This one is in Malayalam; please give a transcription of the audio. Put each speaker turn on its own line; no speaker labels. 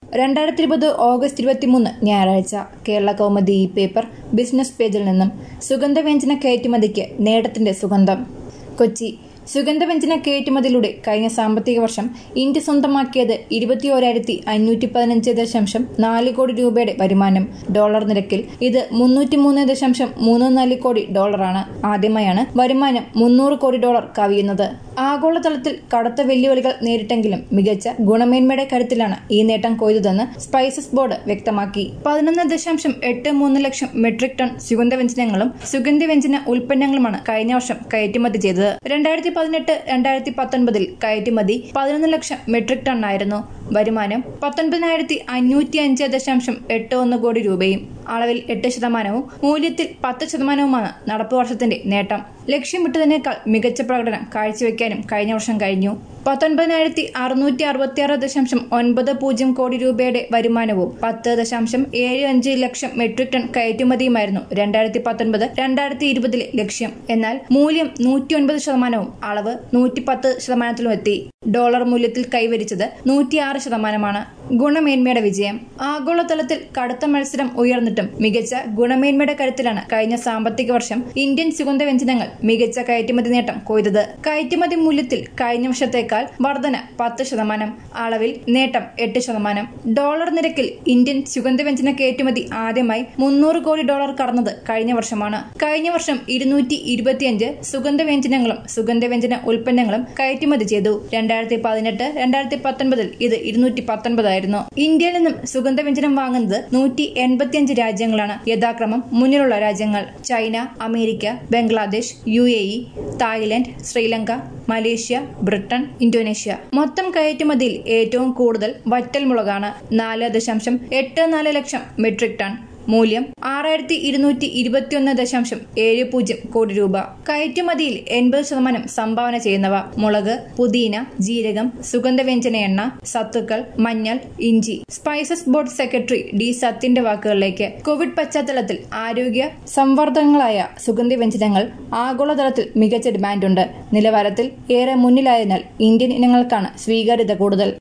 രണ്ടായിരത്തി ഇരുപത് ഓഗസ്റ്റ് ഇരുപത്തിമൂന്ന് ഞായറാഴ്ച കേരള കൗമുദി ഈ പേപ്പർ ബിസിനസ് പേജിൽ നിന്നും സുഗന്ധവ്യഞ്ജന കയറ്റുമതിക്ക് നേട്ടത്തിന്റെ സുഗന്ധം കൊച്ചി സുഗന്ധവ്യഞ്ജന കയറ്റുമതിയിലൂടെ കഴിഞ്ഞ സാമ്പത്തിക വർഷം ഇന്ത്യ സ്വന്തമാക്കിയത് ഇരുപത്തിയോരായിരത്തി അഞ്ഞൂറ്റി പതിനഞ്ച് ദശാംശം നാല് കോടി രൂപയുടെ വരുമാനം ഡോളർ നിരക്കിൽ ഇത് മുന്നൂറ്റി മൂന്ന് ദശാംശം മൂന്ന് നാല് കോടി ഡോളറാണ് ആദ്യമായാണ് വരുമാനം മുന്നൂറ് കോടി ഡോളർ കവിയുന്നത് ആഗോളതലത്തിൽ കടുത്ത വെല്ലുവിളികൾ നേരിട്ടെങ്കിലും മികച്ച ഗുണമേന്മയുടെ കരുത്തിലാണ് ഈ നേട്ടം കൊയ്തതെന്ന് സ്പൈസസ് ബോർഡ് വ്യക്തമാക്കി പതിനൊന്ന് ദശാംശം എട്ട് മൂന്ന് ലക്ഷം മെട്രിക് ടൺ സുഗന്ധവ്യഞ്ജനങ്ങളും സുഗന്ധവ്യഞ്ജന ഉൽപ്പന്നങ്ങളുമാണ് കഴിഞ്ഞ വർഷം കയറ്റുമതി ചെയ്തത് രണ്ടായിരത്തി പതിനെട്ട് രണ്ടായിരത്തി പത്തൊൻപതിൽ കയറ്റുമതി പതിനൊന്ന് ലക്ഷം മെട്രിക് ടൺ ആയിരുന്നു വരുമാനം പത്തൊൻപതിനായിരത്തി അഞ്ഞൂറ്റി അഞ്ച് ദശാംശം എട്ട് ഒന്ന് കോടി രൂപയും അളവിൽ എട്ട് ശതമാനവും മൂല്യത്തിൽ പത്ത് ശതമാനവുമാണ് നടപ്പ് വർഷത്തിന്റെ നേട്ടം ലക്ഷ്യമിട്ടതിനേക്കാൾ മികച്ച പ്രകടനം കാഴ്ചവെക്കാനും കഴിഞ്ഞ വർഷം കഴിഞ്ഞു പത്തൊൻപതിനായിരത്തി അറുന്നൂറ്റി അറുപത്തിയാറ് ദശാംശം ഒൻപത് പൂജ്യം കോടി രൂപയുടെ വരുമാനവും പത്ത് ദശാംശം ഏഴ് അഞ്ച് ലക്ഷം മെട്രിക് ടൺ കയറ്റുമതിയുമായിരുന്നു രണ്ടായിരത്തി പത്തൊൻപത് രണ്ടായിരത്തി ഇരുപതിലെ ലക്ഷ്യം എന്നാൽ മൂല്യം നൂറ്റി ഒൻപത് ശതമാനവും അളവ് നൂറ്റി പത്ത് ശതമാനത്തിലും എത്തി ഡോളർ മൂല്യത്തിൽ കൈവരിച്ചത് നൂറ്റിയാറ് ശതമാനമാണ് ഗുണമേന്മയുടെ വിജയം ആഗോളതലത്തിൽ കടുത്ത മത്സരം ഉയർന്നിട്ടും മികച്ച ഗുണമേന്മയുടെ കരുത്തിലാണ് കഴിഞ്ഞ സാമ്പത്തിക വർഷം ഇന്ത്യൻ സുഗന്ധവ്യഞ്ജനങ്ങൾ മികച്ച കയറ്റുമതി നേട്ടം കൊയ്തത് കയറ്റുമതി മൂല്യത്തിൽ കഴിഞ്ഞ വർഷത്തേക്കാൾ വർധന പത്ത് ശതമാനം അളവിൽ നേട്ടം എട്ട് ശതമാനം ഡോളർ നിരക്കിൽ ഇന്ത്യൻ സുഗന്ധവ്യഞ്ജന കയറ്റുമതി ആദ്യമായി മുന്നൂറ് കോടി ഡോളർ കടന്നത് കഴിഞ്ഞ വർഷമാണ് കഴിഞ്ഞ വർഷം ഇരുന്നൂറ്റി ഇരുപത്തിയഞ്ച് സുഗന്ധവ്യഞ്ജനങ്ങളും സുഗന്ധവ്യഞ്ജന ഉൽപ്പന്നങ്ങളും കയറ്റുമതി ചെയ്തു രണ്ടായിരത്തി പതിനെട്ട് രണ്ടായിരത്തി പത്തൊൻപതിൽ ഇത് ഇരുന്നൂറ്റി പത്തൊൻപതായിരുന്നു ഇന്ത്യയിൽ നിന്നും സുഗന്ധവ്യഞ്ജനം വാങ്ങുന്നത് നൂറ്റി എൺപത്തിയഞ്ച് രാജ്യങ്ങളാണ് യഥാക്രമം മുന്നിലുള്ള രാജ്യങ്ങൾ China America Bangladesh U A E Thailand Sri Lanka Malaysia Britain Indonesia മൊത്തം കയറ്റുമതിയിൽ ഏറ്റവും കൂടുതൽ വറ്റൽ മുളകാണ് നാല് ദശാംശം എട്ട് നാല് ലക്ഷം മെട്രിക് ടൺ മൂല്യം ആറായിരത്തി ഇരുന്നൂറ്റി ഇരുപത്തിയൊന്ന് ദശാംശം ഏഴ് പൂജ്യം കോടി രൂപ കയറ്റുമതിയിൽ എൺപത് ശതമാനം സംഭാവന ചെയ്യുന്നവ മുളക് പുതിന ജീരകം സുഗന്ധവ്യഞ്ജന എണ്ണ സത്തുക്കൾ മഞ്ഞൾ ഇഞ്ചി സ്പൈസസ് ബോർഡ് സെക്രട്ടറി ഡി സത്യന്റെ വാക്കുകളിലേക്ക് കോവിഡ് പശ്ചാത്തലത്തിൽ ആരോഗ്യ സംവർദ്ധകങ്ങളായ സുഗന്ധവ്യഞ്ജനങ്ങൾ ആഗോളതലത്തിൽ മികച്ച ഡിമാൻഡുണ്ട് നിലവാരത്തിൽ ഏറെ മുന്നിലായതിനാൽ ഇന്ത്യൻ ഇനങ്ങൾക്കാണ് സ്വീകാര്യത കൂടുതൽ